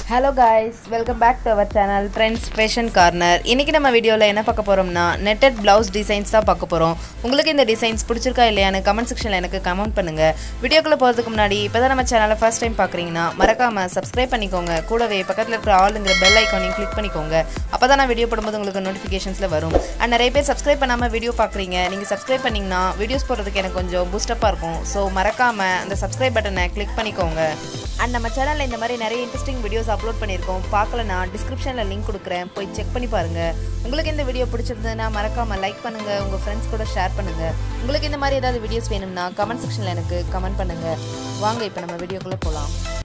hello guys welcome back to our channel trends fashion corner இன்றைக்கி நம்ம வீடியோவில் என்ன பார்க்க போகிறோம்னா நெட்டட் ப்ளவுஸ் டிசைன்ஸ் தான் பார்க்க போகிறோம் உங்களுக்கு இந்த டிசைன்ஸ் பிடிச்சிருக்கா இல்லையான்னு கமெண்ட் செக்ஷனில் எனக்கு கமெண்ட் பண்ணுங்கள் வீடியோக்குள்ளே போகிறதுக்கு முன்னாடி இப்போ தான் நம்ம சேனலை ஃபஸ்ட் டைம் பார்க்குறீங்கன்னா மறக்காமல் சப்ஸ்கிரைப் பண்ணிக்கோங்க கூடவே பக்கத்தில் இருக்கிற ஆளுங்கிற பெல் ஐக்கானையும் கிளிக் பண்ணிக்கோங்க அப்போ தான் நான் வீடியோ போடும்போது உங்களுக்கு நோட்டிஃபிகேஷன்ஸில் வரும் அண்ட் நிறைய பேர் சப்ஸ்கிரைப் பண்ணாமல் வீடியோ பார்க்குறீங்க நீங்கள் சப்ஸ்கிரைப் பண்ணிங்கன்னா வீடியோஸ் போடுறதுக்கு எனக்கு கொஞ்சம் பூஸ்டப்பாக இருக்கும் ஸோ மறக்காமல் அந்த சப்ஸ்கிரைப் பட்டனை கிளிக் பண்ணிக்கோங்க அண்ட் நம்ம சேனலில் இந்த மாதிரி நிறைய இன்ட்ரெஸ்டிங் வீடியோஸ் அப்லோட் பண்ணியிருக்கோம் பார்க்கலனா டிஸ்கிரிப்ஷனில் லிங்க் கொடுக்குறேன் போய் செக் பண்ணி பாருங்கள் உங்களுக்கு இந்த வீடியோ பிடிச்சிருந்ததுன்னா மறக்காமல் லைக் பண்ணுங்கள் உங்கள் ஃப்ரெண்ட்ஸ் கூட ஷேர் பண்ணுங்கள் உங்களுக்கு இந்த மாதிரி ஏதாவது வீடியோஸ் வேணும்னா கமெண்ட் செக்ஷனில் எனக்கு கமெண்ட் பண்ணுங்கள் வாங்க இப்போ நம்ம வீடியோக்குள்ளே போகலாம்